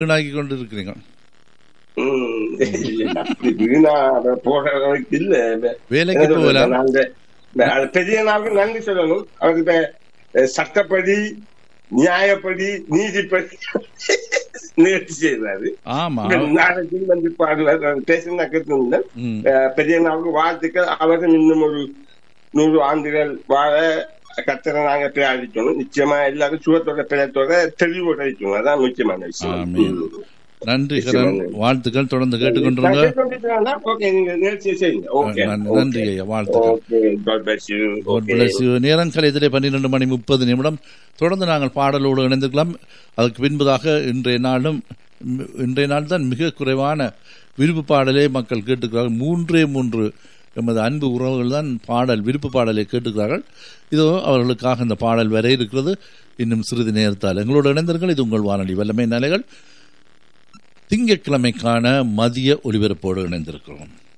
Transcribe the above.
வீணாக்கி கொண்டு இருக்கிறீங்க ம், இல்ல, அப்படி வீணா அதை போடுறதுக்கு இல்ல வேலைக்கு என்ன சொல்றது, போகலாம் நாங்க இந்த அது பெரிய நாளுக்கு நன்றி சொல்லணும் அவருக்கு இப்ப அஹ், சட்டப்படி நியாயப்படி நீதிப்படி நிகழ்ச்சி செய்யறாரு ஆமா நாளைக்கு வந்து பாடுவார் பேசுனா கேட்டு ம். பெரிய நாளுக்கு வாழ்த்துக்கள் அவரும் இன்னும் ஒரு நூறு ஆண்டுகள் வாழ கத்தரை நாங்க பிரயாணிக்கணும் நிச்சயமா எல்லாரும் சுகத்தோட பிழைத்தோட தெளிவோட இருக்கணும் அதான் முக்கியமான விஷயம் ஆமீன். ம். நன்றி கரண் வாழ்த்துக்கள் தொடர்ந்து கேட்டுக்கொண்டிருங்க நான் கேட்டுக்கொண்டிருக்கிறேன்னா, okay, நீங்க நிகழ்ச்சியை செய்யுங்க. Okay, நன்றி, okay. நன்றி ஐயா வாழ்த்துக்கள் Okay, God bless you. God Okay. bless you. நேரம் கலையத்திலே பன்னிரெண்டு மணி முப்பது நிமிடம் தொடர்ந்து நாங்கள் பாடலோடு இணைந்துக்கலாம் அதுக்கு பின்பதாக இன்றைய நாளும் ம், இன்றைய நாள் தான் மிக குறைவான விருப்பு பாடலே மக்கள் கேட்டுக்கிறார்கள் மூன்றே மூன்று எமது அன்பு உறவுகள் தான் பாடல் விருப்பு பாடலை கேட்டுக்கிறார்கள் இதோ அவர்களுக்காக இந்த பாடல் வர இருக்கிறது இன்னும் சிறிது நேரத்தால் எங்களோடு இணைந்தீர்கள் இது உங்கள் வானொலி வல்லமை நிலைகள் திங்கட்கிழமைக்கான மதிய ஒலிபரப்போடு இணைந்திருக்கிறோம்